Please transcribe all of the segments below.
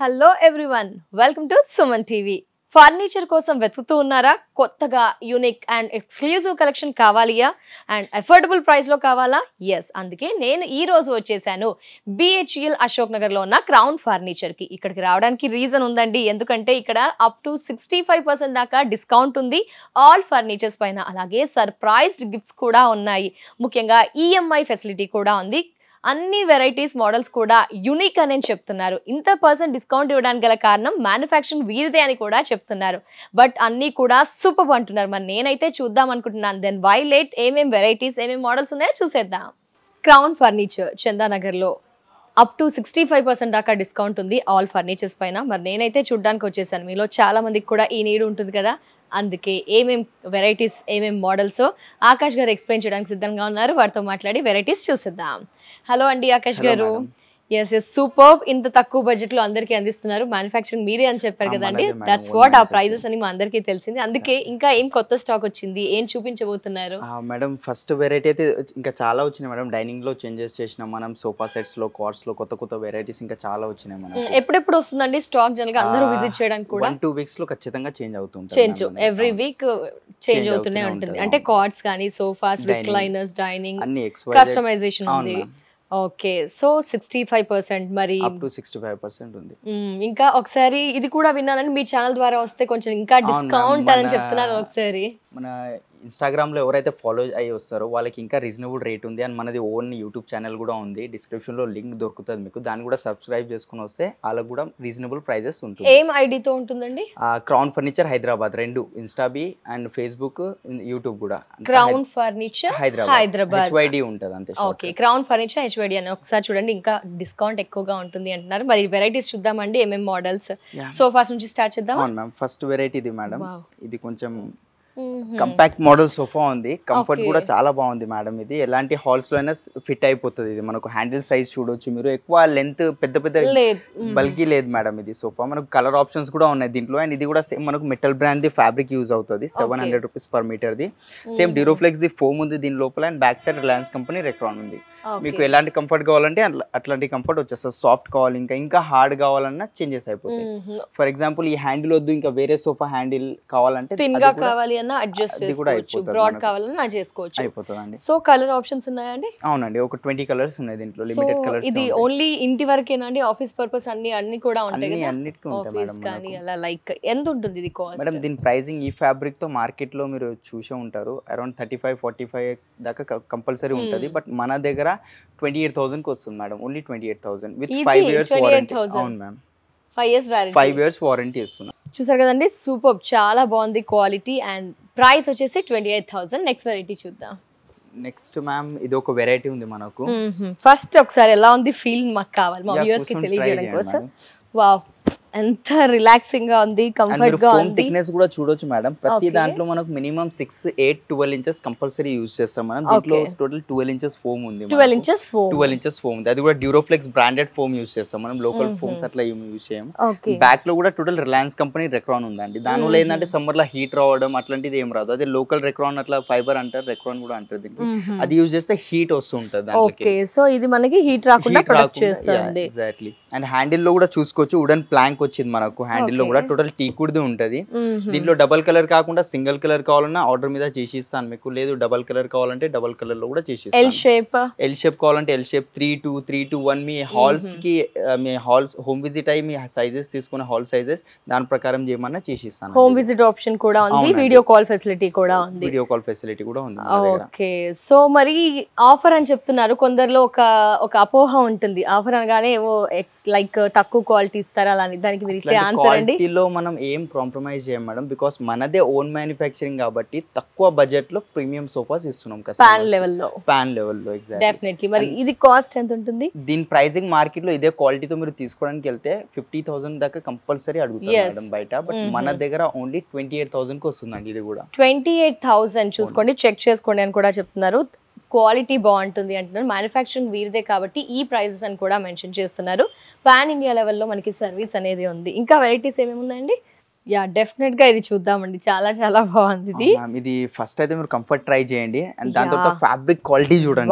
Hello everyone welcome to Suman TV furniture కోసం వెతుకుతూ ఉన్నారా కొత్తగా యూనిక్ అండ్ ఎక్స్క్లూజివ్ కలెక్షన్ కావాలియా అండ్ అఫోర్డబుల్ ప్రైస్లో కావాలా ఎస్ అందుకే నేను ఈ రోజు వచ్చేసాను బిహెచ్ఎల్ అశోక్ నగర్లో ఉన్న క్రౌన్ ఫర్నిచర్కి ఇక్కడికి రావడానికి రీజన్ ఉందండి ఎందుకంటే ఇక్కడ up to sixty five percent దాకా డిస్కౌంట్ ఉంది ఆల్ ఫర్నిచర్స్ పైన అలాగే సర్ప్రైజ్డ్ గిఫ్ట్స్ కూడా ఉన్నాయి ముఖ్యంగా ఈఎంఐ ఫెసిలిటీ కూడా ఉంది అన్ని వెరైటీస్ మోడల్స్ కూడా యునిక్ అని చెప్తున్నారు ఇంత పర్సెంట్ డిస్కౌంట్ ఇవ్వడానికి గల కారణం మ్యానుఫ్యాక్చరింగ్ వీరిదే అని కూడా చెప్తున్నారు బట్ అన్నీ కూడా సూపర్ అంటున్నారు మరి నేనైతే చూద్దాం అనుకుంటున్నాను దెన్ వై లేట్ ఏమేం వెరైటీస్ ఏమేం మోడల్స్ ఉన్నాయో చూసేద్దాం క్రౌన్ ఫర్నిచర్ చందానగర్లో up to sixty five percent దాకా డిస్కౌంట్ ఉంది ఆల్ ఫర్నిచర్స్ పైన మరి నేనైతే చూడ్డానికి వచ్చేసాను మీలో చాలా మందికి కూడా ఈ నీడ్ ఉంటుంది కదా అందుకే ఏమేం వెరైటీస్ ఏమేం మోడల్స్ ఆకాష్ గారు ఎక్స్ప్లెయిన్ చేయడానికి సిద్ధంగా ఉన్నారు వారితో మాట్లాడి వెరైటీస్ చూసిద్దాం హలో అండి ఆకాష్ Hello, గారు madam. ఎస్ ఎస్ సూపర్ ఇంత తక్కువ బడ్జెట్ లో అందరికీ అందిస్తున్నారు మ్యానుఫ్యాక్చరింగ్ మీరే అని చెప్పారు ఆ, కదండి మనదే madam, దట్స్ own వాట్ ఆ manufacturing. ప్రైజెస్ అని మా అందరికీ తెలిసింది అందుకే ఇంకా ఏం కొత్త స్టాక్ వచ్చింది ఏం చూపించబోతున్నారు ఆ, మేడం ఫస్ట్ వెరైటీ అయితే ఇంకా చాలా వచ్చినాయి మేడం డైనింగ్ లో చేంజెస్ చేసినాం మనం సోఫా సెట్స్ లో కార్డ్స్ లో కొత్త కొత్త వెరైటీస్ ఇంకా చాలా వచ్చినాయి ఉమ్, మనం ఎప్పుడెప్పుడు వస్తుందండి స్టాక్ జనరల్ గా అందరూ విజిట్ చేయడానికి కూడా వన్ టూ వీక్స్ లో ఖచ్చితంగా చేంజ్ అవుతుంటుంది change madam. Every week change Change అవుతూనే అవుతూనే ఉంటుంది ఉంటుంది, అంటే అవును. కార్డ్స్ కానీ సోఫాస్ Dining. రిక్లైనర్స్ డైనింగ్ అన్ని ఎక్స్ కస్టమైజేషన్ ఉంది okay so sixty five percent మరి up to sixty five percent ఉంది మ్మ్. ఇంకా ఒకసారి ఇది కూడా విన్నానని మీ ఛానల్ ద్వారా వస్తే కొంచెం ఇంకా అవును, డిస్కౌంట్ మన- అని చెప్తున్నారు ఒకసారి మన ఇన్స్టాగ్రామ్ లో ఎవరైతే ఫాలో అయ్యి వస్తారో వాళ్ళకి ఇంకా రీజనబుల్ రేట్ ఉంది అండ్ మనది ఓన్ యూట్యూబ్ ఛానల్ కూడా ఉంది డిస్క్రిప్షన్ లో లింక్ దొరుకుతుంది మీకు దాన్ని కూడా సబ్స్క్రైబ్ చేసుకుని వస్తే వాళ్ళకి కూడా రీజనబుల్ ప్రైజెస్ ఉంటుంది ఏం ఐడితో ఉంటుందండి క్రౌన్ ఫర్నిచర్ హైదరాబాద్ రెండు ఇన్స్టాబీ అండ్ ఫేస్బుక్ యూట్యూబ్ కూడా Crown furniture Hyderabad Hyderabad HYD ఉంటుంది అంతే ఓకే క్రౌన్ ఫర్నిచర్ హెచ్వైడి అని ఒకసారి చూడండి ఇంకా డిస్కౌంట్ ఎక్కువగా ఉంటుంది అంటున్నారు మరి వెరైటీస్ చూద్దామండి ఏమేం మోడల్స్ Yeah. సోఫాస్ నుంచి స్టార్ట్ చేద్దాం అవును మ్యామ్ ఫస్ట్ వెరైటీ ఇది మేడం Wow. ఇది కొంచెం కంపాక్ట్ మోడల్ సోఫా ఉంది కంఫర్ట్ Okay. కూడా చాలా బాగుంది మేడం ఇది ఎలాంటి హాల్స్ లో అయినా ఫిట్ అయిపోతుంది ఇది మనకు హ్యాండిల్ సైజ్ చూడొచ్చు మీరు ఎక్కువ లెంత్ పెద్ద పెద్ద లేదు మ్మ్. బల్కీ లేదు మేడం ఇది సోఫా మనకు కలర్ ఆప్షన్స్ కూడా ఉన్నాయి దీంట్లో అండ్ ఇది కూడా సేమ్ మనకు metal brand the fabric use అవుతుంది seven hundred rupees per metre the same Duroflex the foam ఉంది దీని లోపల and back side Reliance company Recron ఉంది Okay. మీకు ఎలాంటి కంఫర్ట్ కావాలంటే అట్లా- అట్లాంటి కంఫర్ట్ వచ్చేస్తుంది సాఫ్ట్ కావాలి ఇంకా ఇంకా హార్డ్ కావాలన్నా చేంజెస్ అయిపోతాయి మ్మ్. ఫర్ ఎగ్జాంపుల్ ఈ హ్యాండిల్ వద్దు ఇంకా వేరే సోఫా హ్యాండిల్ కావాలంటే థిన్ అది గా కూడా కావాలి అన్న అడ్జస్ట్ అది కూడా చేసుకోవచ్చు అయిపోతుంది బ్రాడ్ మనకు. కావాలన్నా చేసుకోవచ్చు అయిపోతుందండి సో కలర్ ఆప్షన్స్ ఉన్నాయండి అవునండి ఒక ట్వంటీ కలర్స్ ఉన్నాయి దీంట్లో సో లిమిటెడ్ కలర్స్ ఇది ఓన్లీ ఇంటి వరకేనా అండి ఆఫీస్ పర్పస్ అన్ని అన్ని కూడా ఉంటాయి అన్ని కదా అన్నిటికీ ఉంటాయి ఆఫీస్ మేడం కానీ మనకు. అలా లైక్ ఎంత ఉంటుంది ఇది కాస్ట్ మేడం దీని ప్రైసింగ్ ఈ ఫ్యాబ్రిక్ తో మార్కెట్ లో మీరు చూసే ఉంటారు around thirty five forty five దాకా కంపల్సరీ ఉంటుంది బట్ మన దగ్గర ట్వంటీ ఎయిట్ థౌసండ్ కి వస్తుంది madam only twenty eight thousand with ఇది ఫైవ్ ఇయర్స్ 28,000. వారంటీ అవును ma'am five years warranty five years warranty ఇస్తున్నాం చూసారు కదండి సూపర్ చాలా బాగుంది క్వాలిటీ అండ్ ప్రైస్ వచ్చేసి twenty eight thousand next variety చూద్దాం నెక్స్ట్ మ్యామ్ ఇది ఒక వెరైటీ ఉంది మనకు ఫస్ట్ ఒకసారి ఎలా ఉంది ఫీల్ మాకు కావాలి మా Yeah, వ్యూవర్స్ కి కూర్చొని తెలియజేయడం try కోసం చేయండి వావ్ ఎంత రిలాక్సింగ్ గా ఉంది అండ్ కంఫర్ట్ మీరు గా ఫోమ్ ఉంది థిక్నెస్ కూడా చూడొచ్చు మేడం ప్రతి Okay. దాంట్లో మనకు minimum six eight twelve inches compulsory use చేస్తాం మనం దీంట్లో Okay. Total twelve inches foam ఉంది twelve inches four twelve inches foam ఉంది అది కూడా డ్యూరోఫ్లెక్స్ బ్రాండెడ్ ఫోమ్ యూజ్ చేస్తాం మనం లోకల్ ఫోమ్స్ అట్లా ఏమి యూజ్ చేయం ఓకే బ్యాక్ లో కూడా టోటల్ రిలయన్స్ కంపెనీ రెక్రాన్ ఉందండి దానివల్ల ఏంటంటే సమ్మర్ లో హీట్ రావడం అట్లాంటిది ఏం రాదు అదే లోకల్ రెక్రాన్ అట్లా ఫైబర్ అంటారు రెక్రాన్ కూడా అంటారు దీనికి అది యూజ్ చేస్తే హీట్ వస్తూ ఉంటుంది దాంట్లోకి ఓకే సో ఇది మనకి హీట్ రాకుండా ప్రొటెక్ట్ చేస్తుంది ఎగ్జాక్ట్లీ అండ్ హ్యాండిల్ లో కూడా చూసుకోవచ్చు వుడెన్ ప్లాంక్ వచ్చింది మనకు హ్యాండిల్ లో Okay. కూడా టోటల్ టీకుడ్ది ఉంటది మ్మ్. దీంట్లో డబల్ కలర్ కాకుండా సింగిల్ కలర్ కావాలన్నా ఆర్డర్ మీద చేసి ఇస్తాను మీకు లేదు డబల్ కలర్ కావాలంటే డబల్ కలర్ లో కూడా చేసి ఎల్ ఇస్తాను షేప్ ఎల్ షేప్ కావాలంటే L shape three two three two one మీ హాల్స్ కి ఆ, మీ హాల్స్ హోమ్ విజిట్ అయ్యి మీ సైజెస్ తీసుకునే హాల్ సైజెస్ దాని ప్రకారం చేయమన్నా చేసి ఇస్తాను హోమ్ విజిట్ ఆప్షన్ కూడా ఉంది అవునండి. వీడియో కాల్ ఫెసిలిటీ కూడా ఉంది వీడియో కాల్ ఫెసిలిటీ కూడా ఉంది మన దగ్గర ఓకే సో మరి ఆఫర్ అని చెప్తున్నారు కొందరిలో ఒక ఒక అపోహ ఉంటుంది ఆఫర్ అనగానే ఏవో ఎక్స్ లైక్ తక్కువ క్వాలిటీ ఇస్తారా అలా అని దానికి మీరు ఇచ్చే ఆన్సర్ అండి క్వాలిటీలో మనం ఏం కాంప్రమైజ్ చేయం మేడం బికాస్ మనదే ఓన్ మ్యానుఫ్యాక్చరింగ్ కాబట్టి తక్కువ బడ్జెట్ లో ప్రీమియం సోఫాస్ ఇస్తున్నాం పాన్ లెవెల్లో పాన్ లెవెల్లో ఎగ్జాక్ట్ డెఫినెట్లీ మరి ఇది కాస్ట్ ఎంత ఉంటుంది దీని ప్రైసింగ్ మార్కెట్ లో ఇదే క్వాలిటీతో మీరు తీసుకోవడానికి వెళ్తే ఫిఫ్టీ థౌసండ్ దాకా కంపల్సరీ అడుగుతారు Yes. మేడం బయట బట్ మన దగ్గర ఓన్లీ ట్వంటీ ఎయిట్ థౌసండ్ కి వస్తుందండి ఇది కూడా ట్వంటీ ఎయిట్ థౌసండ్ చూసుకోండి చెక్ చేసుకోండి అని కూడా చెప్తున్నారు క్వాలిటీ బాగుంటుంది అంటున్నారు మ్యానుఫ్యాక్చరింగ్ వీరిదే కాబట్టి ఈ ప్రైజెస్ అని కూడా మెన్షన్ చేస్తున్నారు పాన్ ఇండియా లెవెల్లో మనకి సర్వీస్ అనేది ఉంది ఇంకా వెరైటీస్ ఏమేమి ఉన్నాయండి యా డెఫినెట్ గా ఇది చూద్దామండి చాలా చాలా బాగుంది ఇది మ్యామ్ ఇది ఫస్ట్ అయితే మీరు కంఫర్ట్ ట్రై చేయండి అండ్ దాని Yeah. తర్వాత ఫ్యాబ్రిక్ క్వాలిటీ చూడండి Wow. మీరు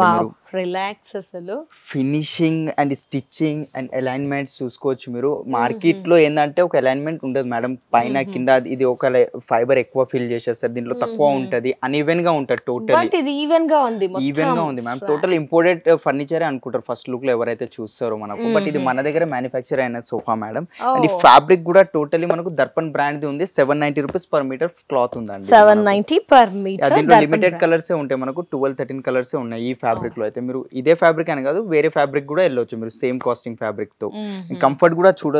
రిలాక్స్ అసలు finishing and stitching and alignments చూసుకోవచ్చు మీరు మార్కెట్ లో ఏంటంటే ఒక అలైన్మెంట్ ఉండదు మేడం పైన మ్మ్. కింద ఇది ఒక ఫైబర్ ఎక్కువ ఫిల్ చేసేస్తారు దీంట్లో తక్కువ మ్మ్. ఉంటది అన్ఈవెన్ గా ఉంటది టోటలీ బట్ ఇది ఈవెన్ గా ఉంది ఈవెన్ గా ఉంది మ్యామ్ టోటల్ ఇంపోర్టెడ్ ఫర్నిచర్ అనుకుంటారు ఫస్ట్ లుక్ లో ఎవరైతే చూస్తారో మనకు బట్ ఇది మ్మ్. మన దగ్గర మ్యానుఫ్యాక్చర్ అయిన సోఫా మేడం అండ్ ఈ ఫ్యాబ్రిక్ కూడా టోటలీ మనకు దర్పన్ బ్రాండ్ ఉంది seven ninety rupees per metre cloth ఉందండి సెవెన్ నైన్టీ పర్ ఆ, మీటర్ దీంట్లో లిమిటెడ్ కలర్స్ ఉంటాయి మనకు ట్వెల్వ్ థర్టీన్ కలర్స్ ఉన్నాయి ఈ ఫ్యాబ్రిక్ లో అయితే మీరు ఇదే ఫ్యాబ్రిక్ అని కాదు వేరే ఫ్యాబ్రిక్ కూడా వెళ్ళొచ్చు మీరు సేమ్ కాస్టింగ్ ఫ్యాబ్రిక్ తో కంఫర్ట్ కూడా చూడ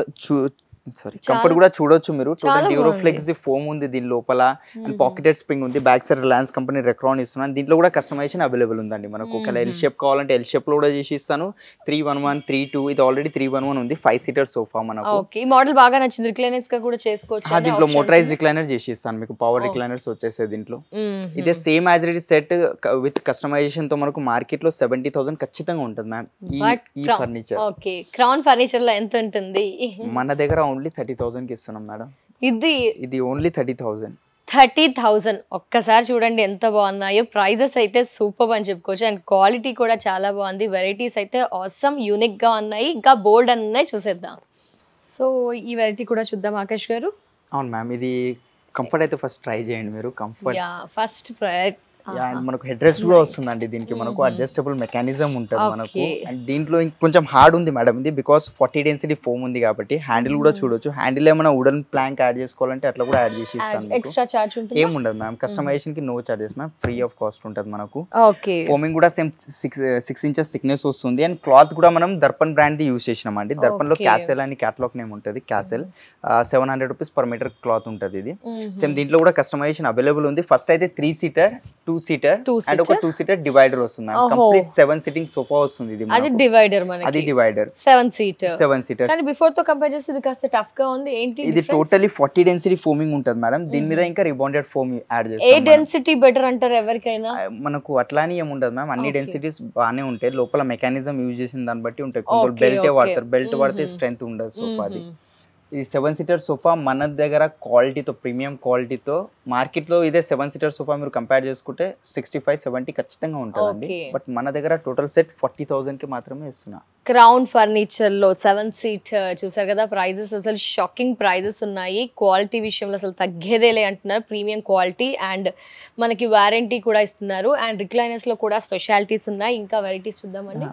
సారీ చాలా- కంఫర్ట్ కూడా చూడొచ్చు మీరు చాలా టోటల్ డ్యూరోఫ్లెక్స్ ఫోమ్ ఉంది దీని లోపల అండ్ పాకెటెడ్ స్ప్రింగ్ ఉంది back side Reliance company Recron ఇస్తున్నాను దీంట్లో కూడా కస్టమైజేషన్ అవైలబుల్ ఉందండి మనకు ఒక ఎల్ మ్మ్. షేప్ కావాలంటే ఎల్ షేప్ లో కూడా చేసి ఇస్తాను three one one three two ఇది ఆల్రెడీ త్రీ వన్ వన్ ఉంది ఫైవ్ సీటర్ సోఫా మనకు ఓకే ఈ మోడల్ బాగా నచ్చింది రిక్లైనర్స్ గా కూడా చేసుకోవచ్చు ఆ, అనే దీంట్లో option మోటరైజ్ ఉంది. రిక్లైనర్ చేసి ఇస్తాను మీకు పవర్ Oh. రిక్లైనర్స్ వచ్చేసాయి దీంట్లో మ్మ్. ఇదే same as it set with customization తో మనకు మార్కెట్ లో సెవెంటీ థౌసండ్ ఖచ్చితంగా ఉంటుంది మ్యామ్ ఈ But ఈ crown- furniture okay Crown furniture లో ఎంత ఉంటుంది మన దగ్గర ఓన్లీ థర్టీ థౌసండ్ కి ఇస్తున్నాం మేడం ఇది ఇది only thirty thousand thirty thousand ఒక్కసారి చూడండి ఎంత బాగున్నాయో ప్రైజెస్ అయితే సూపర్ అని చెప్పుకోవచ్చు అండ్ క్వాలిటీ కూడా చాలా బాగుంది వెరైటీస్ అయితే ఆసమ్ యూనిక్ గా ఉన్నాయి ఇంకా బోల్డ్ అని ఉన్నాయి చూసేద్దాం సో ఈ వెరైటీ కూడా చూద్దాం ఆకాష్ గారు అవును మ్యామ్ ఇది కంఫర్ట్ అయితే ఫస్ట్ ట్రై చేయండి మీరు కంఫర్ట్ యా ఫస్ట్ అండ్ మనకు హెడ్ రెస్ట్ కూడా Nice. వస్తుందండి దీనికి మనకు Mhm. అడ్జస్టబుల్ మెకానిజం ఉంటుంది మనకు Okay. అండ్ దీంట్లో ఇంక కొంచెం హార్డ్ ఉంది మేడం ఇది బికాస్ ఫార్టీ డెన్సిటీ ఫోమ్ ఉంది కాబట్టి హ్యాండిల్ కూడా Mhm. చూడొచ్చు హ్యాండిల్ ఏమైనా వుడన్ ప్లాంక్ యాడ్ చేసుకోవాలంటే అట్లా కూడా యాడ్ చేసి ఇస్తాను మీకు. ఎక్స్ట్రా చార్జ్ ఉంటుంది ఏం ఉండదు మ్యామ్ కస్టమైజేషన్ కి no charges ma'am free of cost ఉంటుంది మనకు ఓకే ఫోమింగ్ కూడా same six six inches thickness వస్తుంది అండ్ క్లాత్ కూడా మనం దర్పన్ బ్రాండ్ యూస్ చేసినాం అండి దర్పన్ లో Okay. క్యాసెల్ అని క్యాటలాగ్ నేమ్ ఉంటుంది castle seven hundred rupees per metre cloth ఉంటుంది ఇది సేమ్ దీంట్లో కూడా కస్టమైజేషన్ అవైలబుల్ ఉంది ఫస్ట్ అయితే three seater two seater Two అండ్ ఒక seater? టూ సీటర్ డివైడర్ వస్తుంది ఓహో. కంప్లీట్ సెవెన్ సీటింగ్ సోఫా వస్తుంది ఇది అది మనకు. డివైడర్ అది మనకి divider seven seater seven seaters కానీ బిఫోర్ తో కంపేర్ చేస్తే ఇది కాస్త టఫ్ గా ఉంది ఏంటి ఇది difference? Totally forty density foaming ఉంటుంది మేడం దీని మీద ఇంకా రిబాండెడ్ ఫోమ్ యాడ్ ఏ చేస్తాం మనం. డెన్సిటీ బెటర్ అంటారు ఎవరికైనా ఆ, మనకు అట్లానే ఏమి ఉండదు మ్యామ్ అన్ని Okay. డెన్సిటీస్ బాగానే ఉంటాయి లోపల మెకానిజం యూజ్ చేసిన దాన్ని బట్టి ఉంటాయి కొందరు Okay, బెల్ట్ okay. వాడతారు బెల్ట్ వాడితే Mhm. స్ట్రెంత్ ఉండదు సోఫా అది మ్మ్. ఇది సెవెన్ సీటర్ సోఫా మన దగ్గర క్వాలిటీతో ప్రీమియం క్వాలిటీతో మార్కెట్లో ఇదే సెవెన్ సీటర్ సోఫా మీరు కంపేర్ చేసుకుంటే సిక్స్టీ ఫైవ్ సెవెంటీ ఖచ్చితంగా ఉంటుందండి Okay. బట్ మన దగ్గర టోటల్ సెట్ ఫార్టీ కి మాత్రమే ఇస్తున్నా క్రౌన్ ఫర్నిచర్ లో సెవెన్ సీట్ చూసారు కదా ప్రైజెస్ అసలు షాకింగ్ ప్రైజెస్ ఉన్నాయి క్వాలిటీ విషయంలో అసలు తగ్గేదేలే అంటున్నారు ప్రీమియం క్వాలిటీ అండ్ మనకి వారంటీ కూడా ఇస్తున్నారు అండ్ రిక్లైనర్స్ లో కూడా స్పెషాలిటీస్ ఉన్నాయి ఇంకా వెరైటీస్ చూద్దామండి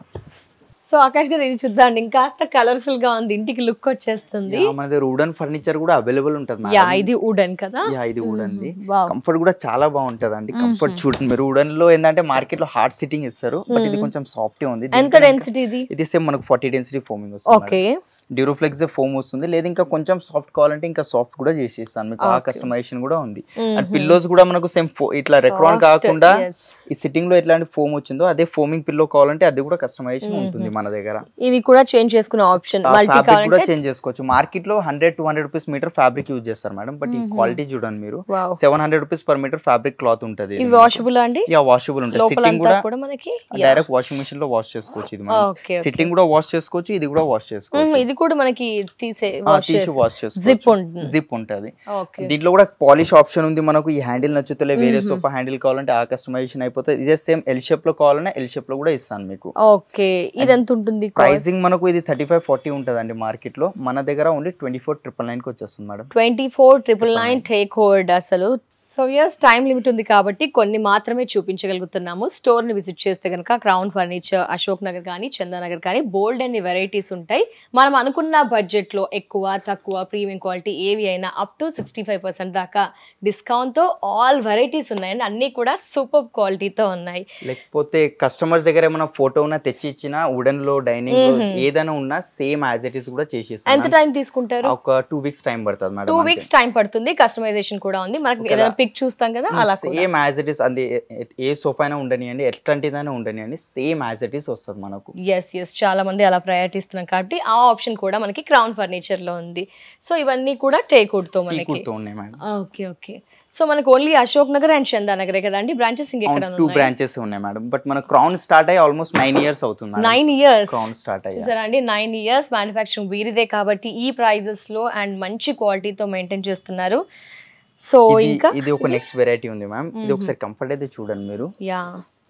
సో ఆకాష్ గారు ఇది చూద్దాం ఇంకాస్త కలర్ఫుల్ గా ఉంది ఇంటికి లుక్ వచ్చేస్తుంది యా, మన దగ్గర వుడన్ ఫర్నిచర్ కూడా అవైలబుల్ ఉంటుంది యా మేడం ఇది వుడెన్ కదా యా ఇది వుడన్ ది Wow. కంఫర్ట్ కూడా చాలా బాగుంటది అండి కంఫర్ట్ Mhm. చూడండి మీరు వుడన్ లో ఏంటంటే మార్కెట్ లో హార్డ్ సిట్టింగ్ ఇస్తారు బట్ ఇది Mhm. కొంచెం సాఫ్ట్ ఉంది ఎంత దీనికన్నా ఇంకా- డెన్సిటీ ఇది ఇది సేమ్ మనకు ఫార్టీ డెన్సిటీ ఫోమింగ్ వస్తుంది ఓకే డ్యూరోఫ్లెక్స్ ఫోమ్ వస్తుంది లేదా ఇంకా కొంచెం సాఫ్ట్ కావాలంటే ఇంకా సాఫ్ట్ కూడా చేసి ఇస్తాను మీకు ఆ Okay. కస్టమైజేషన్ కూడా ఉంది అండ్ పిల్లోస్ కూడా మనకు సేమ్ ఇట్లా రెక్రాన్ కాకుండా ఈ సిట్టింగ్ లో ఎట్లాంటి ఫోమ్ వచ్చిందో అదే ఫోమింగ్ పిల్లో కావాలంటే అది కూడా కస్టమైజేషన్ Mhm. ఉంటుంది మన దగ్గర ఇవి కూడా చేంజ్ చేసుకునే ఆప్షన్ మల్టీ ఫ్యాబ్రిక్ కూడా కావాలంటే చేంజ్ చేసుకోవచ్చు మార్కెట్ లో hundred two hundred rupees metre fabric use చేస్తారు మేడం బట్ ఈ Mhm. క్వాలిటీ చూడండి మీరు wow seven hundred rupees per metre fabric cloth ఉంటుంది ఇవి వాషబుల్ అండి యా వాషబుల్ ఉంటుంది లోపల సిట్టింగ్ కూడా కూడా మనకి డైరెక్ట్ వాషింగ్ మిషన్ లో వాష్ చేసుకోవచ్చు ఇది మనం ఓకే సిట్టింగ్ కూడా వాష్ చేసుకోవచ్చు ఇది కూడా వాష్ చేసుకోవచ్చు ఇది కూడా మనకి తీసే ఆ, తీసి వాష్ జిప్ చేసుకోవచ్చు ఉంటుంది జిప్ ఉంటుంది ఓకే దీంట్లో కూడా పాలిష్ ఆప్షన్ ఉంది మనకు ఈ హ్యాండిల్ నచ్చుతలే వేరే Mhm. సోఫా హ్యాండిల్ కావాలంటే ఆ కస్టమైజేషన్ అయిపోతుంది ఇదే సేమ్ ఎల్ షేప్ లో కావాలన్నా ఎల్ షేప్ లో కూడా ఇస్తాను మీకు ఓకే ఇది ఎంత ఉంటుంది ప్రైసింగ్ మనకు ఇది థర్టీ ఫైవ్ ఫార్టీ ఉంటుందండి మార్కెట్ లో మన దగ్గర only twenty four triple nine కి వచ్చేస్తుంది madam twenty four triple nine take hold అసలు సో ఇయర్స్ టైం లిమిట్ ఉంది కాబట్టి కొన్ని మాత్రమే చూపించగలుగుతున్నాము స్టోర్ ని విజిట్ చేస్తే కనుక క్రౌన్ ఫర్నిచర్ అశోక్ నగర్ కానీ చందానగర్ కానీ బోల్డ్ అన్ని వెరైటీస్ ఉంటాయి మనం అనుకున్న బడ్జెట్ లో ఎక్కువ తక్కువ ప్రీమియం క్వాలిటీ ఏవి అయినా up to sixty five percent దాకా డిస్కౌంట్ తో ఆల్ వెరైటీస్ ఉన్నాయండి అన్ని కూడా సూపర్ క్వాలిటీతో ఉన్నాయి లేకపోతే కస్టమర్స్ దగ్గర ఏమైనా ఫోటో ఉన్నా తెచ్చి ఇచ్చిన వుడెన్ లో డైనింగ్ లో Mhm. ఏదైనా ఉన్నా సేమ్ యాజ్ ఇట్ ఈస్ కూడా ఎంత చేసేస్తాను టైం తీసుకుంటారు ఒక టూ వీక్స్ టైం పడుతుంది మేడం టూ వీక్స్ టైం పడుతుంది కస్టమైజేషన్ కూడా ఉంది మనకి ఒకవేళ- ఏదైనా పిక్ చూస్తాం కదా అలా కూడా సేమ్ యాజ్ ఇట్ ఈస్ అది ఏ- ఏ సోఫా అయినా ఉండనియండి ఎట్లాంటిదైనా ఉండనియండి సేమ్ యాజ్ ఇట్ ఈస్ వస్తుంది మనకు ఎస్ ఎస్ చాలా మంది అలా ప్రయారిటీ ఇస్తున్నాం కాబట్టి ఆ ఆప్షన్ కూడా మనకి క్రౌన్ ఫర్నిచర్ లో ఉంది సో ఇవన్నీ కూడా టేక్వుడ్ తో మనకి టీకుడ్తో ఉన్నాయి మేడం ఓకే ఓకే సో మనకు ఓన్లీ అశోక్ నగర్ అండ్ చందానగరే కదండి బ్రాంచెస్ ఇంకెక్కడ టూ బ్రాంచెస్ ఉన్నాయి మేడం బట్ మన క్రౌన్ స్టార్ట్ అయ్యి ఆల్మోస్ట్ నైన్ ఇయర్స్ అవుతుంది నైన్ ఇయర్స్ క్రౌన్ స్టార్ట్ అయ్యి చూసారా అండి నైన్ ఇయర్స్ మ్యానుఫ్యాక్చరింగ్ వీరిదే కాబట్టి ఈ ప్రైజెస్ లో అండ్ మంచి క్వాలిటీతో మెయింటైన్ చేస్తున్నారు సో ఇది ఇంకా ఇది ఒక నెక్స్ట్ వెరైటీ ఉంది మ్యామ్ ఇది Mhm. ఒకసారి కంఫర్ట్ అయితే చూడండి మీరు యా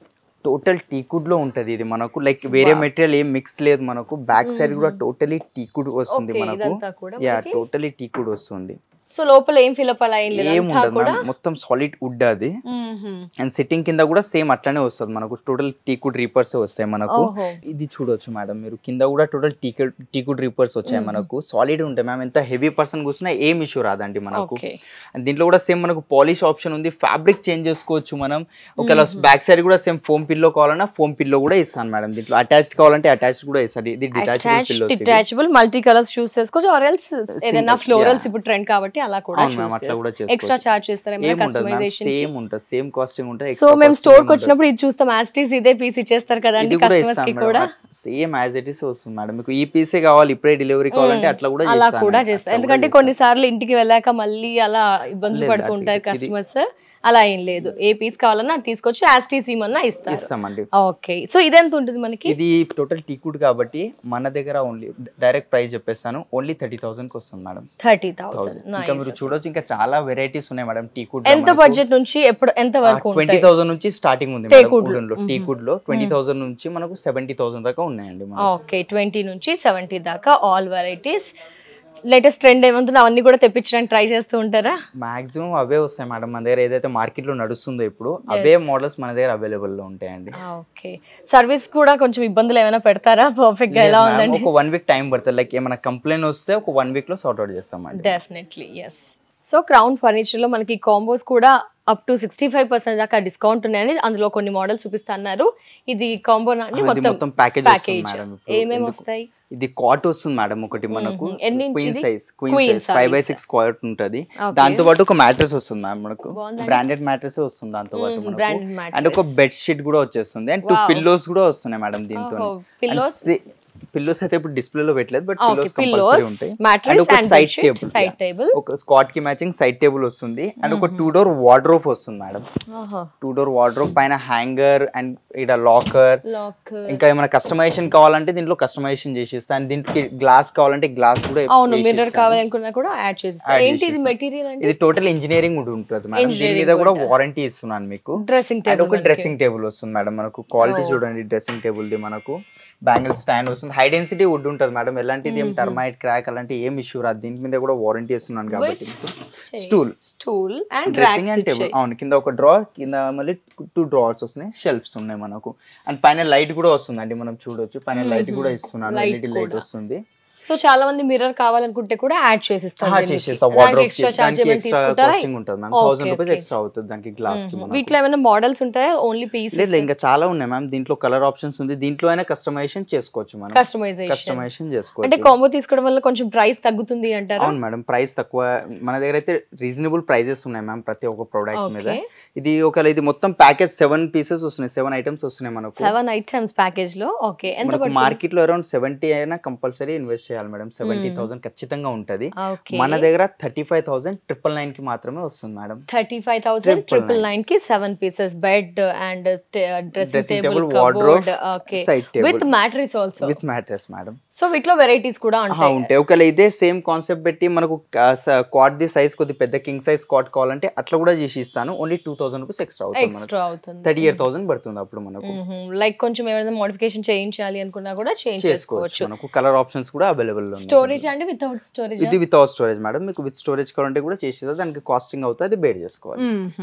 టోటల్ టీకుడ్ లో ఉంటది ఇది మనకు లైక్ వేరే Wow. మెటీరియల్ ఏం మిక్స్ లేదు మనకు బ్యాక్ సైడ్ కూడా Mhm. టోటలీ టీకుడ్ వస్తుంది ఓకే మనకు ఇదంతా కూడా యా మనకి టోటలీ టీకుడ్ వస్తుంది సో లోపల ఏం ఫిలప్ అలా ఏం లేదు ఏం అంతా ఉండదు కూడా ma'am. మొత్తం సాలిడ్ వుడ్ అది మ్మ్హ్మ్. అండ్ సిట్టింగ్ కింద కూడా సేమ్ అట్లానే వస్తుంది మనకు టోటల్ టీకుడ్ రీపర్స్ వస్తాయి మనకు ఓహో ఇది చూడొచ్చు మేడం మీరు కింద కూడా టోటల్ టీకుడ్ టీకుడ్ రీపర్స్ వచ్చాయి Mhm. మనకు సాలిడ్ ఉంటాయి మ్యామ్ ఎంత హెవీ పర్సన్ కూర్చున్నా ఏం ఇష్యూ రాదండి మనకు ఓకే అండ్ దీంట్లో కూడా సేమ్ మనకు పాలిష్ ఆప్షన్ ఉంది ఫ్యాబ్రిక్ చేంజ్ చేసుకోవచ్చు మనం ఒకవేళ Mhm. బ్యాక్ సైడ్ కూడా సేమ్ ఫోమ్ పిల్లో కావాలన్నా ఫోమ్ పిల్లో కూడా ఇస్తాను మేడం దీంట్లో అటాచ్డ్ కావాలంటే అటాచ్డ్ కూడా ఇస్తాడు ఇది detachable attach pillows detachable multi colours choose చేసుకోవచ్చు ఆర్ ఎల్స్ ఏదైనా Single, ఫ్లోరల్స్ yeah. ఇప్పుడు ట్రెండ్ కాబట్టి అలా కూడా అవును మ్యామ్ అట్లా కూడా ఎక్స్ట్రా చేసుకోవచ్చు చార్జ్ చేస్తారా ఏం ఉంటుంది కస్టమైజేషన్ సేమ్ ఉంటుంది సేమ్ కాస్టింగ్ ఉంటుంది సో మేము స్టోర్ కి వచ్చినప్పుడు ఇది చూస్తాం యాస్టీస్ ఇదే పీస్ ఇచ్చేస్తారు ఇది కదండి కూడా కస్టమర్స్ ఇస్తాం కి కూడా సేమ్ యాజ్ ఇట్ ఈస్ వస్తుంది మేడం మీకు ఈ పీసే కావాలి ఇప్పుడే డెలివరీ కావాలంటే మ్మ్. అట్లా కూడా అలా చేస్తాను. కూడా అట్లా చేస్తారు కూడా ఎందుకంటే చేస్తాను. కొన్నిసార్లు ఇంటికి వెళ్ళాక మళ్ళీ అలా ఇబ్బందులు లేదు, పడుతూ అట్లా ఉంటారు ఇది- కస్టమర్స్ అలా ఏం లేదు ఏ పీస్ కావాలన్నా అది తీసుకొచ్చి యాస్టీస్ ఇమన్నా ఇస్తారు ఇస్తామండి ఓకే సో ఇదెంత ఉంటుంది మనకి ఇది టోటల్ టీకుడ్ కాబట్టి మన దగ్గర ఓన్లీ డైరెక్ట్ ప్రైస్ చెప్పేస్తాను ఓన్లీ థర్టీ థౌసండ్ కి వస్తుంది మేడం థర్టీ థౌసండ్ ఇంకా మీరు థౌసండ్ చూడొచ్చు ఇంకా చాలా వెరైటీస్ ఉన్నాయి మేడం టీకుడ్ ఎంత బడ్జెట్ నుంచి ఎప్పుడు ఎంత వరకు ట్వంటీ ఉంటాయి థౌసండ్ నుంచి స్టార్టింగ్ ఉంది Teakwood లో. వుడెన్ లో మ్మ్. టీకుడ్ లో ట్వంటీ థౌసండ్ నుంచి మనకు సెవెంటీ థౌసండ్ దాకా ఉన్నాయండి మనకు. ఓకే ట్వంటీ నుంచి సెవెంటీ దాకా ఆల్ వెరైటీస్ లేటెస్ట్ ట్రెండ్ ఏమంటుందో అవన్నీ కూడా తెప్పించడానికి ట్రై చేస్తూ ఉంటారా మాక్సిమం అవే వస్తాయి మేడం మన దగ్గర ఏదైతే మార్కెట్ లో నడుస్తుందో ఇప్పుడు అవే మోడల్స్ మన దగ్గర అవైలబుల్ లో ఉంటాయండి ఓకే సర్వీస్ కూడా కొంచెం ఇబ్బందులు ఏమైనా పెడతారా పర్ఫెక్ట్ గా ఎలా లేదు ma'am, ఉందండి ఒక వన్ వీక్ టైం పడుతుంది లైక్ ఏమైనా కంప్లైంట్ వస్తే ఒక వన్ వీక్ లో సార్ట్ అవుట్ చేస్తామండి definitely yes so Crown furniture లో మనకి కాంబోస్ కూడా up to sixty five percent దాకా డిస్కౌంట్ ఉన్నాయని అందులో కొన్ని మోడల్స్ చూపిస్తున్నారు ఇది కాంబో అండి ఇది మొత్తం మొత్తం ప్యాకేజ్ ప్యాకేజ్ మేడం ఇప్పుడు ఏమేమి ఎందుకు- వస్తాయి ఇది కాట్ వస్తుంది మేడం ఒకటి మనకు మ్మ్. ఎన్ని క్వీన్ ఇది? Size queen Queen size five by size. Six cot ఉంటది Okay. దాంతో పాటు ఒక మ్యాట్రెస్ వస్తుంది మ్యామ్ మనకు బాగుందండి. బ్రాండెడ్ మ్యాట్రెస్ వస్తుంది దాంతో పాటు మనకు బ్రాండ్ అండ్ ఒక బెడ్ షీట్ కూడా వచ్చేస్తుంది అండ్ టూ Wow. పిల్లోస్ కూడా వస్తున్నాయి మేడం దీంతో పిల్లోస్ పిల్లోస్ అయితే ఇప్పుడు డిస్ప్లే లో పెట్టలేదు but okay pillows compulsory pillows ఉంటాయి అండ్ మ్యాట్రెస్ ఒక and side side table side table ఒక స్కాట్ కి మ్యాచింగ్ సైడ్ టేబుల్ వస్తుంది అండ్ ఒక టూ డోర్ వార్డ్రోబ్ వస్తుంది మేడం టూ డోర్ వార్డ్రోబ్ పైన హ్యాంగర్ అండ్ ఇక్కడ లాకర్ లాక్ ఇంకా ఏమైనా కస్టమైజేషన్ కావాలంటే దీంట్లో కస్టమైజేషన్ చేసి ఇస్తాను అండ్ దీనికి గ్లాస్ కావాలంటే గ్లాస్ కూడా అవును వేసి మిర్రర్ ఇస్తాను. కావాలనుకున్నా కూడా యాడ్ చేసి Add ఏంటి ఇది చేసిస్తాం. మెటీరియల్ అంటే ఇది టోటల్ ఇంజనీరింగ్ కూడా ఉంటుంది మేడం దీని Engineering మీద కూడా కూడా. వారంటీ ఇస్తున్నాను మీకు డ్రెస్సింగ్ అండ్ టేబుల్ ఒక డ్రెస్సింగ్ టేబుల్ వస్తుంది మేడం మనకు క్వాలిటీ Oh. చూడండి డ్రెస్సింగ్ టేబుల్ ది మనకు బ్యాంగిల్ స్టాండ్ వస్తుంది హై డెన్సిటీ వుడ్ ఉంటుంది మేడం ఎలాంటిది ఏం Mhm. టర్మైట్ క్రాక్ అలాంటి ఏం ఇష్యూ రాదు దీని మీద కూడా వారంటీ ఇస్తున్నాను కాబట్టి stool stool and dressing and racks table అవును కింద ఒక డ్రా కింద మళ్ళీ టూ డ్రావర్స్ వస్తున్నాయి షెల్ఫ్స్ ఉన్నాయి మనకు అండ్ పైన లైట్ కూడా వస్తుందండి మనం చూడొచ్చు పైన లైట్ కూడా ఇస్తున్నాను Light ఎల్ఈడి లైట్ కూడా. వస్తుంది సో చాలా మంది మిర్రర్ కావాలనుకుంటే కూడా యాడ్ చేసిస్తారు ఆ, దీనికి. చేసేస్తా దానికి వార్డ్రోబ్ ఎక్స్ట్రా చార్జ్ దానికి ఏమైనా ఎక్స్ట్రా తీసుకుంటారా కాస్టింగ్ ఉంటుంది ma'am Okay, thousand rupees okay. Extra అవుతుంది దానికి గ్లాస్ కి మ్మ్. మనకు. వీటిలో ఏమైనా మోడల్స్ ఉంటాయా ఓన్లీ పీస్ లేదు ఇంకా చాలా ఉన్నాయి మ్యామ్ దీంట్లో కలర్ ఆప్షన్స్ ఉంది దీంట్లో అయినా కస్టమైజేషన్ చేసుకోవచ్చు మనం కస్టమైజేషన్ కస్టమైజేషన్ అంటే చేసుకోవచ్చు కాంబో తీసుకోవడం వల్ల కొంచెం ప్రైస్ తగ్గుతుంది అంటారా అవును మేడం ప్రైస్ తక్కువ మన దగ్గర అయితే రీజనబుల్ ప్రైజెస్ ఉన్నాయి మ్యామ్ ప్రతి ఒక్క ప్రోడక్ట్ మీద ఓకే ఇది ఒకవేళ ఇది మొత్తం ప్యాకేజ్ సెవెన్ పీసెస్ వస్తున్నాయి సెవెన్ ఐటమ్స్ వస్తున్నాయి మనకు సెవెన్ ఐటమ్స్ ప్యాకేజ్ లో ఓకే ఎంత మనకు పడుతుంది మార్కెట్ లో అరౌండ్ సెవెంటీ అయినా కంపల్సరీ ఇన్వెస్ట్ చేయాలి మేడం సెవెంటీ థౌసండ్ ఖచ్చితంగా ఉంటది ఓకే మన దగ్గర thirty five thousand triple nine కి మాత్రమే వస్తుంది madam thirty five thousand Triple triple nine కి seven pieces bed and dressing Dressing table table, wardrobe, cupboard okay side with table matrix also with mattress madam so వీటిలో varieties కూడా ఉంటాయి ఉంటాయి ఒకవేళ ఇదే సేమ్ కాన్సెప్ట్ పెట్టి మనకు కాట్ ది సైజ్ కొద్ది పెద్ద కింగ్ సైజ్ కాట్ కావాలంటే అట్లా కూడా చేసి ఇస్తాను only two thousand rupees extra అవుతుంది మనకు ఎక్స్ట్రా అవుతుంది థర్టీ ఎయిట్ థౌసండ్ పడుతుంది అప్పుడు మనకు లైక్ కొంచెం ఏమైనా మోడిఫికేషన్ చేయించాలి అనుకున్నా కూడా చేంజ్ చేసుకోవచ్చు చేసుకోవచ్చు మనకు కలర్ ఆప్షన్స్ కూడా అవైలబుల్ స్టోరేజ్ అండి వితౌట్ స్టోరేజ్ ఇది వితౌట్ స్టోరేజ్ మేడం మీకు విత్ స్టోరేజ్ కావాలంటే కూడా చేసేది దానికి కాస్టింగ్ అవుతుంది అది బేర్ చేసుకోవాలి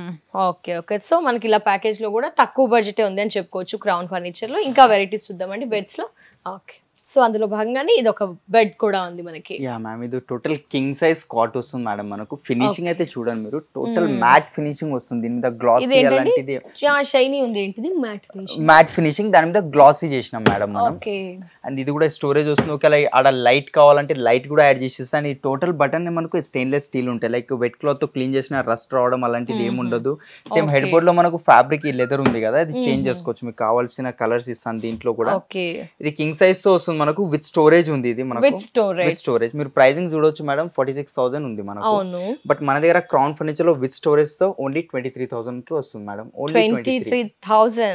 ఓకే ఓకే సో మనకి ఇలా ప్యాకేజ్ లో కూడా తక్కువ బడ్జెట్ ఉంది అని చెప్పుకోవచ్చు క్రౌన్ ఫర్నిచర్ లో ఇంకా వెరైటీస్ చూద్దామండి బెడ్స్ లో ఓకే సో అందులో భాగంగానే ఇది ఒక బెడ్ కూడా ఉంది మనకి యా మ్యామ్ ఇది టోటల్ కింగ్ సైజ్ కాట్ వస్తుంది మేడం మనకు ఫినిషింగ్ అయితే చూడండి మీరు టోటల్ మ్యాట్ ఫినిషింగ్ వస్తుంది దీని మీద గ్లాసీ ఇది ఏంటండి? అలాంటిది షైనీ ఉంది ఏంటిది మ్యాట్ ఫినిష్ మ్యాట్ ఫినిషింగ్ దాని మీద గ్లాసీ చేసినాం మేడం మనం ఓకే అండ్ ఇది కూడా స్టోరేజ్ వస్తుంది ఒకవేళ ఆడ లైట్ కావాలంటే లైట్ కూడా యాడ్ చేసేస్తాను అండ్ ఈ టోటల్ బటన్ మనకు స్టెయిన్లెస్ స్టీల్ ఉంటాయి లైక్ వెట్ క్లాత్ తో క్లీన్ చేసిన రస్ట్ రావడం అలాంటిది ఏమి ఉండదు సేమ్ హెడ్ Okay. బోర్డ్ లో మనకు ఫ్యాబ్రిక్ ఈ లెదర్ ఉంది కదా అది చేంజ్ Mhm. చేసుకోవచ్చు మీకు కావాల్సిన కలర్స్ ఇస్తాను దీంట్లో కూడా ఓకే ఇది కింగ్ సైజ్ తో వస్తుంది మనకు విత్ స్టోరేజ్ ఉంది ఇది మనకు విత్ స్టోరేజ్ విత్ స్టోరేజ్ మీరు ప్రైజింగ్ చూడొచ్చు మేడం ఫార్టీ సిక్స్ థౌసండ్ ఉంది మనకు అవును బట్ మన దగ్గర క్రౌన్ ఫర్నిచర్ లో విత్ స్టోరేజ్ తో ఓన్లీ ట్వంటీ త్రీ థౌసండ్ కి వస్తుంది madam only twenty three thousand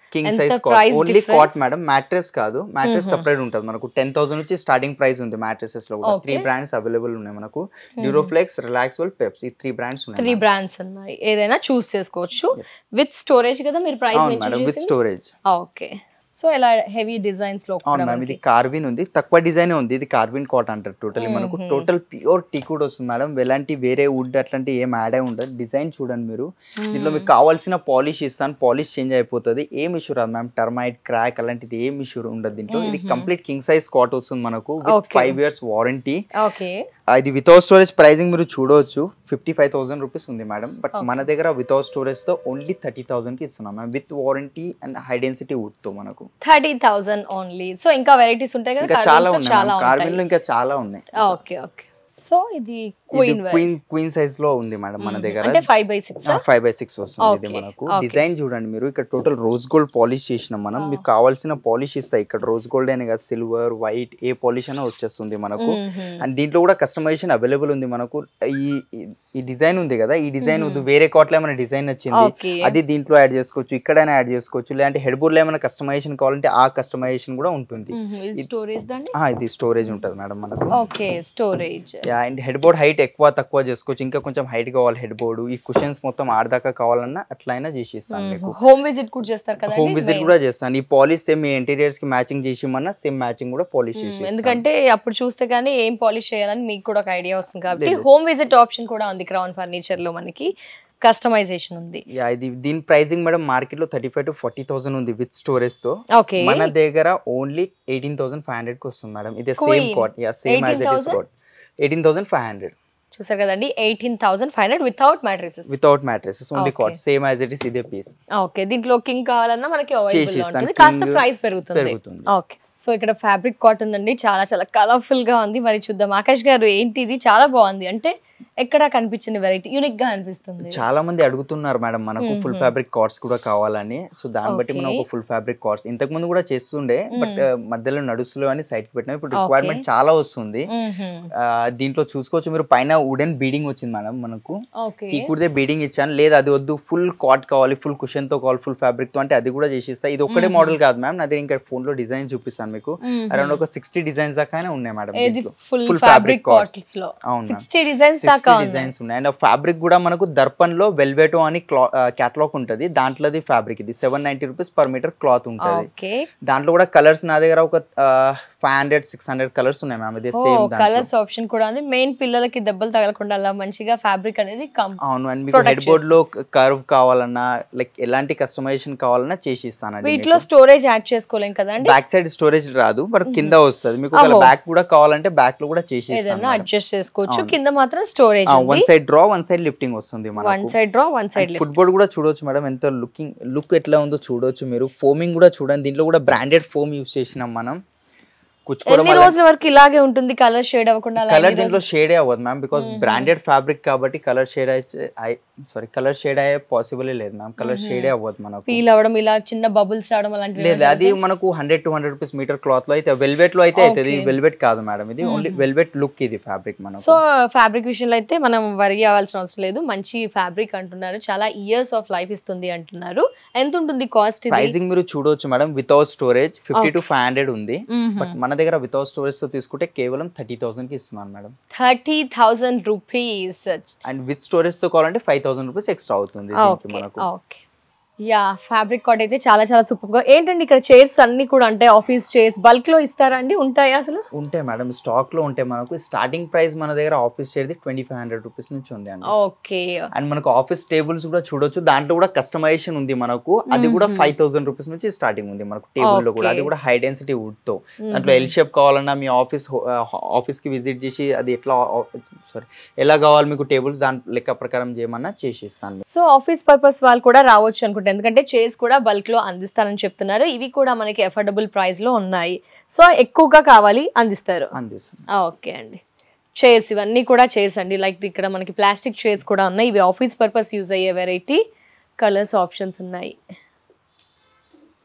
king ఎంత size price only difference? Cot madam mattress కాదు మ్యాట్రెస్ Mhm. సపరేట్ ఉంటుంది మనకు టెన్ థౌసండ్ నుంచి స్టార్టింగ్ ప్రైస్ ఉంది మ్యాట్రెసెస్ లో కూడా త్రీ Okay. బ్రాండ్స్ అవైలబుల్ ఉన్నాయి మనకు డ్యూరోఫ్లెక్స్ రిలాక్స్వల్ పెప్స్ ఈ త్రీ బ్రాండ్స్ త్రీ ఉన్నాయి బ్రాండ్స్ ఉన్నాయి ఏదైనా చూస్ చేసుకోవచ్చు విత్ స్టోరేజ్ కదా మీరు ప్రైస్ అవును madam with mention storage okay so ఇలా హెవీ డిజైన్స్ లో అవును మ్యామ్ ఇది కార్విన్ ఉంది తక్కువ డిజైన్ ఉంది ఇది కార్విన్ కాట్ అంటారు టోటలీ మనకు Mhm. టోటల్ ప్యూర్ టీకుడ్ వస్తుంది మేడం ఎలాంటి వేరే వుడ్ అట్లాంటి ఏం యాడ్ అయి ఉండదు డిజైన్ చూడండి మీరు దీంట్లో మీకు కావాల్సిన పాలిష్ ఇస్తాను పాలిష్ చేంజ్ అయిపోతుంది ఏం ఇష్యూ రాదు మ్యామ్ టర్మైట్ క్రాక్ అలాంటిది ఏం ఇష్యూ ఉండదు దీంట్లో ఇది Mhm. Complete king size cot వస్తుంది మనకు with Okay. Five years warranty okay ఇది వితౌట్ స్టోరేజ్ ప్రైజింగ్ మీరు చూడవచ్చు ఫిఫ్టీ ఫైవ్ థౌసండ్ రూపీస్ ఉంది మేడం బట్ Okay. మన దగ్గర వితౌట్ స్టోరేజ్ తో ఓన్లీ థర్టీ థౌసండ్ కి ఇస్తున్నాం ma'am with warranty and high density wood తో మనకు థర్టీ థౌసండ్ ఓన్లీ సో ఇంకా వెరైటీస్ ఉంటాయి కదా ఇంకా చాలా Carvings లో చాలా ఉన్నాయి కార్బిన్ లో ఉంటాయి ఇంకా చాలా ఉన్నాయి ఓకే ఓకే సో ఇది క్వీన్ క్వీన్ క్వీన్ సైజ్ లో ఉంది మేడం మన దగ్గర అంటే five by six five by six వస్తుంది ఇది Okay, మనకు okay. డిజైన్ చూడండి మీరు ఇక్కడ టోటల్ రోజ్ గోల్డ్ పాలిష్ చేసినాం మనం మీకు కావాల్సిన పాలిష్ ఇస్తాయి ఇక్కడ రోజ్ గోల్డ్ అనే కదా సిల్వర్ వైట్ ఏ పాలిష్ అయినా వచ్చేస్తుంది మనకు అండ్ దీంట్లో కూడా కస్టమైజేషన్ అవైలబుల్ ఉంది మనకు ఈ ఈ- ఈ డిజైన్ ఉంది కదా ఈ డిజైన్ వద్దు వేరే కాట్లో ఏమైనా డిజైన్ వచ్చింది ఓకే అది దీంట్లో యాడ్ చేసుకోవచ్చు ఇక్కడైనా యాడ్ చేసుకోవచ్చు లేదంటే హెడ్ బోర్డ్ లో ఏమైనా కస్టమైజేషన్ కావాలంటే ఆ కస్టమైజేషన్ కూడా ఉంటుంది స్టోరేజ్ దాన్ని ఆ, ఇది స్టోరేజ్ ఉంటుంది మేడం మనకు okay storage and head board height ఎక్కువ తక్కువ చేసుకోవచ్చు ఇంకా కొంచెం హైట్ కావాలి హెడ్ బోర్డు ఈ కుషన్స్ మొత్తం ఆడదాకా కావాలన్నా అట్లయినా చేసి ఇస్తాను మీకు హోమ్ విజిట్ కూడా చేస్తారు కదా హోమ్ విజిట్ కూడా చేస్తాను ఈ పాలిష్ సేమ్ మీ ఇంటీరియర్స్ కి మ్యాచింగ్ చేసి ఇమ్మన్నా సేమ్ మ్యాచింగ్ కూడా పాలిష్ చేసి ఇస్తాను. ఎందుకంటే అప్పుడు చూస్తే కానీ ఏం పాలిష్ చేయాలని మీకు కూడా ఒక ఐడియా వస్తుంది కాబట్టి లేదు. హోమ్ విజిట్ ఆప్షన్ కూడా ఉంది క్రౌన్ ఫర్నిచర్ లో మనకి కస్టమైజేషన్ ఉంది యా ఇది దీని ప్రైసింగ్ మేడం మార్కెట్ లో thirty five to forty thousand ఉంది విత్ స్టోరేజ్ తో ఓకే మన దగ్గర only eighteen thousand five hundred కి వస్తుంది మేడం ఇదే same Queen. Cot yeah same as it is 18,000? Cot eighteen thousand five hundred చూసారు కదండి eighteen thousand five hundred without mattresses without mattresses only Okay. Cot same as it is ఇదే piece okay దీంట్లో king కావాలన్నా మనకి available చేసిస్తాను. ఉంటుంది కాస్త King price పెరుగుతుంది పెరుగుతుంది ఓకే సో ఇక్కడ ఫ్యాబ్రిక్ కాటన్ అండి చాలా చాలా కలర్ఫుల్ గా ఉంది మరి చూద్దాం ఆకాష్ గారు ఏంటి ఇది చాలా బాగుంది అంటే ఎక్కడ కనిపించిన వెరైటీ యూనిక్ గా అనిపిస్తుంది చాలా మంది అడుగుతున్నారు మేడం మనకు ఫుల్ Mhm. ఫ్యాబ్రిక్ కార్డ్స్ కూడా కావాలని సో దాన్ని బట్టి మనం Okay. ఒక ఫుల్ ఫ్యాబ్రిక్ కార్డ్స్ ఇంతకు ముందు కూడా చేస్తుండే బట్ మధ్యలో నడుస్తులో అని సైట్ పెట్టినాం ఇప్పుడు Okay. రిక్వైర్మెంట్ చాలా వస్తుంది మ్మ్హ్మ్. ఆ, దీంట్లో చూసుకోవచ్చు మీరు పైన వుడెన్ బీడింగ్ వచ్చింది మేడం మనకు ఓకే టీకుడిదే బీడింగ్ ఇచ్చాను లేదు అది వద్దు ఫుల్ కాట్ కావాలి ఫుల్ కుషన్ తో కావాలి ఫుల్ ఫ్యాబ్రిక్ తో అంటే అది కూడా చేసిస్తా ఇది ఒక్కటే Mhm. మోడల్ కాదు మ్యామ్ నాది ఇంకా ఫోన్ లో డిజైన్ చూపిస్తాను మీకు మ్మ్హ్మ్. అరౌండ్ ఒక సిక్స్టీ డిజైన్స్ దాకా ఉన్నాయి మేడం ఏది దీంట్లో. Full Full fabric fabric coats. Cottons లో అవును మ్యామ్ సిక్స్టీ డిజైన్స్ దాకా సిక్స్టీ ఉన్నాయి డిజైన్స్ ఉన్నాయి అండ్ ఫ్యాబ్రిక్ కూడా మనకు దర్పన్ లో వెల్వెటో అని క్లా క్యాటలాగ్ ఉంటుంది దాంట్లోది ఫ్యాబ్రిక్ ఇది seven ninety rupees per metre cloth ఉంటుంది ఓకే దాంట్లో కూడా కలర్స్ నా దగ్గర ఒక five hundred six hundred colours ఉన్నాయి మ్యామ్ ఇది సేమ్ కలర్స్ ఆప్షన్ కూడా ఉంది మెయిన్ పిల్లలకి దెబ్బలు తగలకుండా అలా మంచిగా ఫ్యాబ్రిక్ అనేది కం అవును అండ్ మీకు Protect హెడ్ బోర్డ్ లో కర్వ్ కావాలన్నా లైక్ ఎలాంటి కస్టమైజేషన్ కావాలన్నా చేసి ఇస్తానండి వీటిలో స్టోరేజ్ యాడ్ చేసుకోలేం కదండి బ్యాక్ సైడ్ స్టోరేజ్ రాదు బట్ కింద వస్తుంది మీకు అహో. బ్యాక్ కూడా కావాలంటే బ్యాక్ లో కూడా చేసి ఏదైనా అడ్జస్ట్ చేసుకోవచ్చు అవును. కింద మాత్రం స్టోరేజ్ వన్ ఉంది side drawer one side lifting వస్తుంది వన్ మనకు side drawer one side lift ఫుట్బాల్ కూడా చూడొచ్చు మేడం ఎంత లుకింగ్ లుక్ ఎట్లా ఉందో చూడొచ్చు మీరు ఫోమింగ్ కూడా చూడండి దీంట్లో కూడా బ్రాండెడ్ ఫోమ్ యూస్ చేసినాం మనం కుచ్చుకోవడం ఎన్ని రోజుల వరకు ఇలాగే ఉంటుంది కలర్ షేడ్ అవ్వకుండా అలా కలర్ ఎన్ని దీంట్లో రోజులు? షేడే అవ్వదు మ్యామ్ బికాస్ బ్రాండెడ్ ఫ్యాబ్రిక్ కాబట్టి కలర్ షేడ్ అయితే సారీ కలర్ షేడ్ అయ్యే పాసిబుల్ లేదు మ్యామ్ కలర్ షేడే అవ్వదు మనకు ఫీల్ అవ్వడం ఇలా చిన్న బబుల్స్ రావడం అలాంటివి లేదు అది మనకు hundred two hundred rupees metre cloth లో అయితే వెల్వెట్ లో అయితే అవుతుంది Okay. వెల్వెట్ కాదు మేడం ఇది ఓన్లీ వెల్వెట్ లుక్ ఇది ఫ్యాబ్రిక్ మనకు సో ఫ్యాబ్రిక్ విషయంలో అయితే మనం వరి అవ్వాల్సిన అవసరం లేదు మంచి ఫ్యాబ్రిక్ అంటున్నారు చాలా ఇయర్స్ ఆఫ్ లైఫ్ ఇస్తుంది అంటున్నారు ఎంత ఉంటుంది కాస్ట్ ఇది ప్రైసింగ్ మీరు చూడవచ్చు madam without storage fifty two five hundred ఉంది బట్ మన దగ్గర వితౌట్ స్టోరేజ్ తో తీసుకుంటే కేవలం థర్టీ థౌసండ్ కి ఇస్తున్నాను madam thirty thousand rupees and with storage తో కావాలంటే ఫైవ్ థౌసండ్ రూపీస్ ఎక్స్ట్రా అవుతుంది దీనికి ఓకే మనకు ఓకే యా ఫ్యాబ్రిక్ కాట్ అయితే చాలా చాలా సూపర్ గా ఏంటండి ఇక్కడ చైర్స్ అన్ని కూడా అంటే ఆఫీస్ చైర్స్ బల్క్ లో ఇస్తారా అండి ఉంటాయా అసలు ఉంటాయి మేడం స్టాక్ లో ఉంటాయి మనకు స్టార్టింగ్ ప్రైస్ మన దగ్గర ఆఫీస్ చేరిది ట్వంటీ ఫైవ్ హండ్రెడ్ రూపీస్ నుంచి ఉంది అండి ఓకే అండ్ మనకు ఆఫీస్ టేబుల్స్ కూడా చూడొచ్చు దాంట్లో కూడా కస్టమైజేషన్ ఉంది మనకు అది కూడా ఫైవ్ థౌసండ్ రూపీస్ నుంచి స్టార్టింగ్ ఉంది మనకు టేబుల్ లో కూడా అది Okay. కూడా హై డెన్సిటీ వుడ్ తో దాంట్లో ఎల్ షేప్ కావాలన్నా మీ ఆఫీస్ ఆఫీస్ కి విజిట్ చేసి అది ఎట్లా సారీ ఎలా కావాలి మీకు టేబుల్స్ దాని లెక్క ప్రకారం చేయమన్నా చేసి ఇస్తాను సో ఆఫీస్ పర్పస్ వాళ్ళు కూడా రావచ్చు అనుకుంటా ఎందుకంటే చైర్స్ కూడా బల్క్ లో అందిస్తారని చెప్తున్నారు ఇవి కూడా మనకి అఫోర్డబుల్ ప్రైస్ లో ఉన్నాయి సో ఎక్కువగా కావాలి అందిస్తారు అందిస్తాను ఓకే అండి చైర్స్ ఇవన్నీ కూడా చైర్స్ అండి లైక్ ఇక్కడ మనకి ప్లాస్టిక్ చైర్స్ కూడా ఉన్నాయి ఇవి ఆఫీస్ పర్పస్ యూజ్ అయ్యే వెరైటీ కలర్స్ ఆప్షన్స్ ఉన్నాయి సో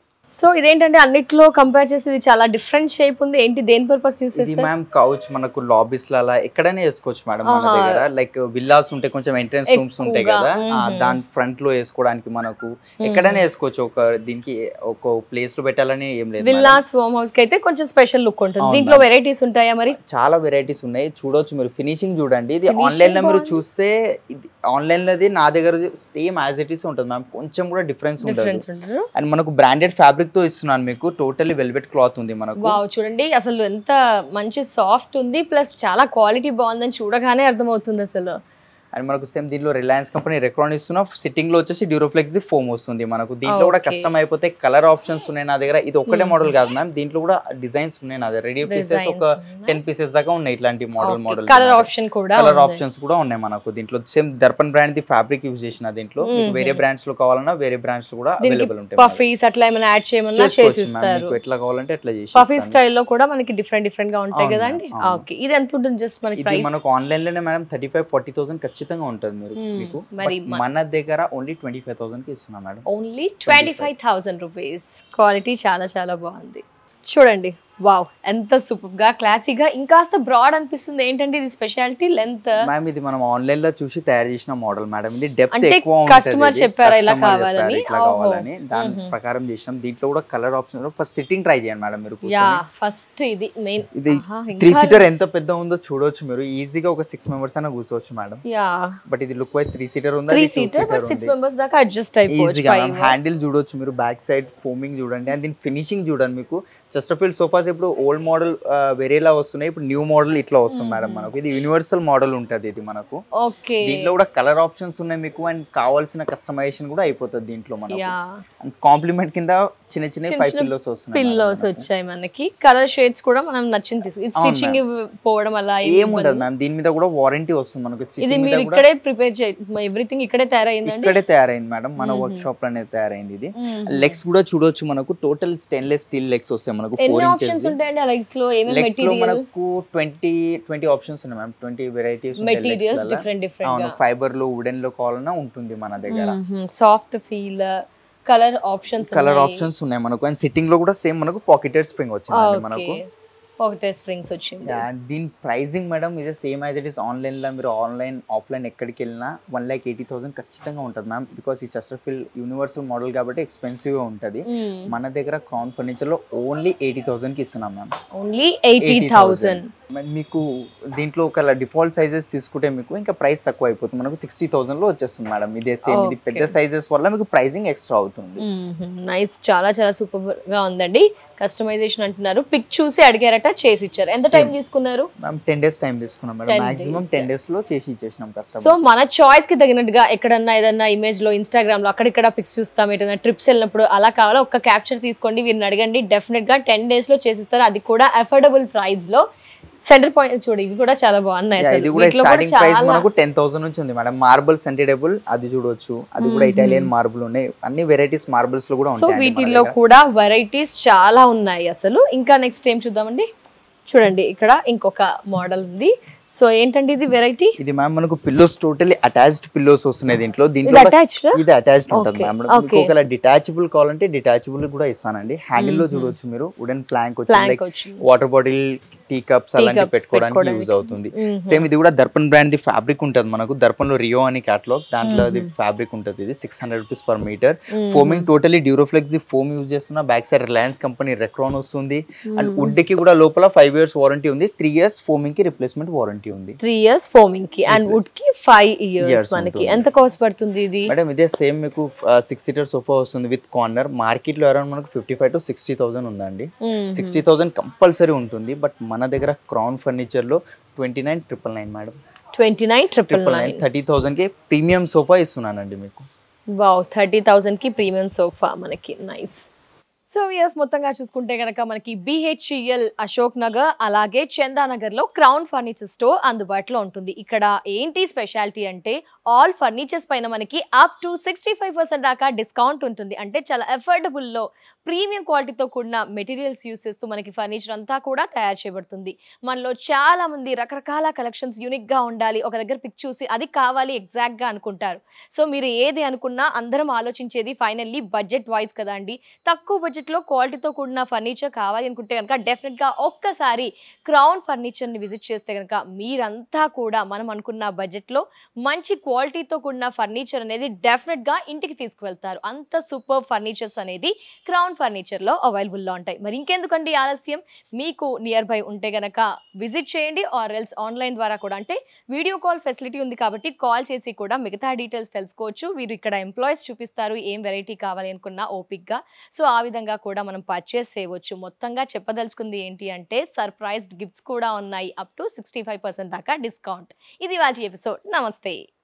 సో ఇదేంటంటే అన్నిట్లో కంపేర్ చేస్తే ఇది చాలా డిఫరెంట్ షేప్ ఉంది ఏంటి దేని పర్పస్ యూస్ ఇది చేస్తారు మ్యామ్ కౌచ్ మనకు లాబీస్ అలా ఎక్కడైనా వేసుకోవచ్చు మేడం మన ఆహా. దగ్గర లైక్ విల్లాస్ ఉంటాయి కొంచెం ఎంట్రన్స్ రూమ్స్ ఉంటాయి ఎక్కువగా, కదా ఆ, మ్మ్. దాని ఫ్రంట్ లో వేసుకోవడానికి మనకు ఎక్కడైనా వేసుకోవచ్చు ఒక దీనికి ఒక ప్లేస్ లో పెట్టాలని ఏం లేదు మేడం. విల్లాస్ హోమ్ హౌస్ కి అయితే కొంచెం స్పెషల్ లుక్ ఉంటుంది అవును దీంట్లో మేడం. వెరైటీస్ ఉంటాయా మరి చాలా వెరైటీస్ ఉన్నాయి చూడొచ్చు మీరు ఫినిషింగ్ చూడండి ఇది Finishing ఆన్లైన్ లో మీరు బాగుంది. చూస్తే ఇది ఆన్లైన్ లోది నా దగ్గర సేమ్ యాజ్ ఇట్ ఈస్ ఉంటుంది మ్యామ్ కొంచెం కూడా డిఫరెన్స్ ఉంటుంది డిఫరెన్స్ ఉంటుంది అండ్ మనకు బ్రాండెడ్ ఫ్యాబ్రిక్ తో ఇస్తున్నాను మీకు టోటల్లీ వెల్వెట్ క్లాత్ ఉంది మనకు వావ్ చూడండి అసలు ఎంత మంచి సాఫ్ట్ ఉంది ప్లస్ చాలా క్వాలిటీ బాగుందని చూడగానే అర్థమవుతుంది అసలు అండ్ మనకు సేమ్ దీనిలో రిలయన్స్ కంపెనీ రెక్రాన్ ఇస్తున్న సిట్టింగ్ లో వచ్చేసి డ్యూరోఫ్లెక్స్ ది ఫోమ్ వస్తుంది మనకు దీంట్లో కూడా Okay. కస్టమ్ అయిపోతే కలర్ ఆప్షన్స్ ఉన్నాయి నా దగ్గర ఇది ఒక్కటే మోడల్ కాదు మ్యామ్ దీంట్లో కూడా డిజైన్స్ ఉన్నాయి నా దగ్గర రెడీ పీసెస్ ఒక టెన్ పీసెస్ దాకా ఉన్నాయి ఇట్లాంటి మోడల్ మోడల్ కలర్ ఆప్షన్ కూడా కలర్ ఉంది. ఆప్షన్స్ కూడా ఉన్నాయి మనకు దీంట్లో same Darpan brand the fabric use చేసిన దీంట్లో మీకు వేరే బ్రాండ్స్ లో కావాలన్నా వేరే బ్రాండ్స్ లో కూడా దీనికి అవైలబుల్ ఉంటాయి మనకు. పఫీస్ అట్లా ఏమైనా యాడ్ చేయమన్నా చేసుకోవచ్చు చేసి మ్యామ్ ఇస్తారు మీకు ఎట్లా కావాలంటే ఎట్లా చేసి పఫీ ఇస్తాను. స్టైల్లో కూడా మనకి డిఫరెంట్ డిఫరెంట్ గా ఉంటాయి అవును కదండి మేడం, అవును. ఓకే ఇది ఎంత ఉంటుంది జస్ట్ మనకి ఇది ప్రైస్ మనకు ఆన్లైన్ లోనే madam thirty five forty thousand ఖచ్చితంగా ఉంటుంది మీరు Hmm, మీకు మరి But మన- మన దగ్గర ఓన్లీ ట్వంటీ ఫైవ్ థౌసండ్ కి ఇస్తున్నాం madam only twenty five thousand rupees quality చాలా చాలా బాగుంది చూడండి వావ్ ఎంత సూపర్ గా క్లాసీగా ఇంకాస్త బ్రాడ్ అనిపిస్తుంది ఏంటంటే ఇది స్పెషాలిటీ లెంత్ మ్యామ్ ఇది మనం ఆన్లైన్ లో చూసి తయారు చేసిన మోడల్ మేడం ఇది డెప్త్ అంటే ఎక్కువ customer ఉంటుంది చెప్పారా ఇలా Customer కావాలని? చెప్పారు ఇట్లా ఓహో. కావాలని దాని మ్మ్. ప్రకారం చేసినాం దీంట్లో కూడా colour option first sitting try చేయండి మేడం మీరు యా కూర్చొని ఫస్ట్ ఇది మెయిన్ ఇది త్రీ సీటర్ ఎంత పెద్ద ఉందో చూడొచ్చు మీరు ఈజీగా ఒక సిక్స్ మెంబర్స్ అయినా కూర్చోవచ్చు మేడం యా బట్ ఇది లుక్ వైజ్ త్రీ సీటర్ ఉందా three seater but six members దాకా అడ్జస్ట్ అయిపోవచ్చు ఈజీగా ఫైవ్ హ్యాండిల్ చూడొచ్చు మీరు బ్యాక్ సైడ్ ఫోమింగ్ చూడండి అండ్ దీని ఫినిషింగ్ చూడండి మీకు చెస్టర్ఫీల్డ్ సోఫాస్ ఇప్పుడు ఓల్డ్ మోడల్ వేరేలా వస్తున్నాయి ఇప్పుడు న్యూ మోడల్ ఇట్లా వస్తుంది మేడం మనకు ఇది యూనివర్సల్ మోడల్ ఉంటుంది ఇది మనకు ఓకే దీంట్లో కూడా కలర్ ఆప్షన్స్ ఉన్నాయి మీకు అండ్ కావాల్సిన కస్టమైజేషన్ కూడా అయిపోతుంది దీంట్లో మనకు యా అండ్ కాంప్లిమెంట్ కింద చిన్న చిన్న చిన్న ఫైవ్ చిన్న పిల్లోస్ వస్తున్నాయి పిల్లోస్ మనకు. వచ్చాయి మనకి కలర్ షేడ్స్ కూడా మనం నచ్చింది తీసుకు ఇది అవును స్టిచ్చింగ్ పోవడం అలా ఏం ఏం ఉండదు మ్యామ్ దీని మీద కూడా వారంటీ వస్తుంది మనకు ఇది స్టిచ్చింగ్ మీరు మీద కూడా ఇక్కడే ప్రిపేర్ చే ఎవ్రీథింగ్ ఇక్కడే తయారైందండి ఇక్కడే తయారైంది మేడం మన వర్క్ షాప్ లోనే తయారైంది ఇది లెగ్స్ కూడా చూడొచ్చు మనకు టోటల్ స్టెయిన్లెస్ స్టీల్ లెగ్స్ వస్తాయి మనకు ఎన్ని ఫోర్ ఆప్షన్స్ ఇంచెస్ ఉంటాయండి ఆ లెగ్స్ లో ఏమేమి లెగ్స్ లో మెటీరియల్ మనకు ట్వంటీ ట్వంటీ ఆప్షన్స్ ఉన్నాయి ma'am twenty varieties materials different different అవును ఫైబర్ లో వుడెన్ లో కావాలన్నా ఉంటుంది మన దగ్గర soft feel colour options colour options ఉన్నాయి మనకు అండ్ సిట్టింగ్ లో కూడా సేమ్ మనకు పాకెటెడ్ స్ప్రింగ్ వచ్చింది మనకు పాకెట్ స్ప్రింగ్స్ వచ్చింది Yeah, దీని ప్రైజింగ్ మేడం ఇదే same as it is online లో మీరు ఆన్లైన్ ఆఫ్లైన్ ఎక్కడికి వెళ్ళినా వన్ ల్యాక్ ఎయిటీ థౌసండ్ ఖచ్చితంగా ఉంటుంది మ్యామ్ బికాస్ ఈ చెస్టర్ఫిల్ యూనివర్సల్ మోడల్ కాబట్టి ఎక్స్పెన్సివ్ గా ఉంటుంది మన దగ్గర క్రౌన్ ఫర్నిచర్ లో ఓన్లీ ఎయిటీ థౌసండ్ కి ఇస్తున్నాం మ్యామ్ ఓన్లీ ఎయిటీ థౌసండ్ మీకు దీంట్లో ఒక డిఫాల్ట్ సైజెస్ తీసుకుంటే మీకు ఇంకా ప్రైస్ తక్కువ అయిపోతుంది మనకు సిక్స్టీ థౌసండ్ లో వచ్చేస్తుంది మేడం ఇదే సేమ్ ఇది Okay. పెద్ద సైజెస్ వల్ల మీకు ప్రైజింగ్ ఎక్స్ట్రా అవుతుంది నైస్ చాలా చాలా సూపర్ గా ఉందండి కస్టమైజేషన్ అంటున్నారు పిక్ చూసి అడిగారట చేసి ఇచ్చారు ఎంత టైం తీసుకున్నారు మ్యామ్ టెన్ డేస్ టైం తీసుకున్నాం madam 10 maximum days. Ten days లో చేసి ఇచ్చేసినాం సో కస్టమర్ మన చాయిస్ కి తగినట్టుగా ఎక్కడన్నా ఏదన్నా ఇమేజ్ లో ఇన్స్టాగ్రామ్ లో అక్కడిక్కడ పిక్స్ చూస్తాం ఏదైనా ట్రిప్స్ వెళ్ళినప్పుడు అలా కావాలా ఒక్క క్యాప్చర్ తీసుకోండి వీరిని అడగండి డెఫినెట్ గా టెన్ డేస్ లో చేసిస్తారు అది కూడా అఫోర్డబుల్ ప్రైస్ లో సెంటర్ పాయింట్ చూడు ఇవి కూడా చాలా బాగున్నాయి Yeah, అసలు ఇది కూడా వీటిలో కూడా స్టార్టింగ్ ప్రైస్ చాలా మనకు టెన్ థౌసండ్ నుంచి ఉంది మేడం మార్బుల్ సెంటెడబుల్ అది చూడొచ్చు అది కూడా ఇటాలియన్ మార్బుల్ ఉన్నాయి అన్ని వెరైటీస్ మార్బుల్స్ లో కూడా సో ఉంటాయి వీటిల్లో కూడా వెరైటీస్ చాలా ఉన్నాయి అసలు ఇంకా నెక్స్ట్ ఏం చూద్దామండి చూడండి ఇక్కడ ఇంకొక మోడల్ ఉంది సో ఏంటండి ఇది వెరైటీ ఇది మ్యామ్ మనకు పిల్లోస్ టోటలీ అటాచ్డ్ పిల్లోస్ వస్తున్నాయి దీంట్లో ఇది దీంట్లో కూడా- అటాచ్డ్ ఇది అటాచ్డ్ ఉంటుంది Okay, మ్యామ్ okay. మీకు ఒకవేళ డిటాచబుల్ కావాలంటే డిటాచబుల్ కూడా ఇస్తానండి హ్యాండిల్ లో చూడొచ్చు మీరు వుడెన్ ప్లాంక్ వచ్చి ప్లాంక్ లైక్ వచ్చింది వాటర్ బాటిల్ టీ కప్స్ అలాంటివి cups పెట్టుకోవడానికి పెట్టుకోవడానికి. యూజ్ అవుతుంది సేమ్ ఇది కూడా దర్పన్ బ్రాండ్ ది ఫ్యాబ్రిక్ ఉంటుంది మనకు దర్పన్ లో రియో అని క్యాటలాగ్ దాంట్లో అది ఫ్యాబ్రిక్ ఉంటుంది ఇది six hundred rupees per metre foaming totally Duroflex the foam use చేస్తున్నా back side Reliance company Recron వస్తుంది అండ్ వుడ్ కి కూడా లోపల ఫైవ్ ఇయర్స్ వారంటీ ఉంది త్రీ ఇయర్స్ ఫోమింగ్ కి రిప్లేస్మెంట్ వారంటీ ఉంది త్రీ ఇయర్స్ ఫోమింగ్ కి అండ్ వుడ్ కి ఫైవ్ ఇయర్స్ Years మనకి ఉంటుంది. ఎంత కాస్ట్ పడుతుంది ఇది మేడం ఇదే సేమ్ మీకు సిక్స్ సీటర్ సోఫా వస్తుంది విత్ కార్నర్ మార్కెట్ లో అరౌండ్ మనకు fifty five to sixty thousand ఉందండి మ్మ్. సిక్స్టీ థౌసండ్ కంపల్సరీ ఉంటుంది బట్ మన దగ్గర క్రౌన్ ఫర్నిచర్ లో twenty nine triple nine madam twenty nine triple triple nine nine thirty thousand కి ప్రీమియం సోఫా ఇస్తున్నానండి మీకు వావ్ థర్టీ థౌసండ్ కి ప్రీమియం సోఫా మనకి నైస్ సో ఇయర్స్ మొత్తంగా చూసుకుంటే కనుక మనకి బిహెచ్ఈఎల్ అశోక్ నగర్ అలాగే చందానగర్ లో క్రౌన్ ఫర్నిచర్ స్టోర్ అందుబాటులో ఉంటుంది ఇక్కడ ఏంటి స్పెషాలిటీ అంటే ఆల్ ఫర్నిచర్స్ పైన మనకి up to sixty five percent దాకా డిస్కౌంట్ ఉంటుంది అంటే చాలా affordable లో ప్రీమియం క్వాలిటీతో కూడిన మెటీరియల్స్ యూస్ చేస్తూ మనకి ఫర్నిచర్ అంతా కూడా తయారు చేయబడుతుంది మనలో చాలా మంది రకరకాల కలెక్షన్స్ యూనిక్ గా ఉండాలి ఒక దగ్గర పిక్ చూసి అది కావాలి ఎగ్జాక్ట్ గా అనుకుంటారు సో మీరు ఏది అనుకున్నా అందరం ఆలోచించేది ఫైనల్లీ బడ్జెట్ వైజ్ కదా అండి తక్కువ బడ్జెట్ బడ్జెట్లో క్వాలిటీతో కూడిన ఫర్నిచర్ కావాలి అనుకుంటే కనుక డెఫినెట్గా ఒక్కసారి క్రౌన్ ఫర్నిచర్ని విజిట్ చేస్తే కనుక మీరంతా కూడా మనం అనుకున్న బడ్జెట్లో మంచి క్వాలిటీతో కూడిన ఫర్నిచర్ అనేది డెఫినెట్గా ఇంటికి తీసుకువెళ్తారు అంత సూపర్ ఫర్నిచర్స్ అనేది క్రౌన్ ఫర్నిచర్లో అవైలబుల్లో ఉంటాయి మరి ఇంకెందుకండి ఆలస్యం మీకు నియర్ బై ఉంటే గనక విజిట్ చేయండి ఆర్ ఎల్స్ ఆన్లైన్ ద్వారా కూడా అంటే వీడియో కాల్ ఫెసిలిటీ ఉంది కాబట్టి కాల్ చేసి కూడా మిగతా డీటెయిల్స్ తెలుసుకోవచ్చు వీరు ఇక్కడ ఎంప్లాయీస్ చూపిస్తారు ఏం వెరైటీ కావాలి అనుకున్నా ఓపిక్గా సో ఆ విధంగా కూడా మనం పర్చేస్ చేయవచ్చు మొత్తంగా చెప్పదలుచుకుంది ఏంటి అంటే సర్ప్రైజ్డ్ గిఫ్ట్స్ కూడా ఉన్నాయి up to sixty five percent దాకా డిస్కౌంట్ ఇది వాటి ఎపిసోడ్ నమస్తే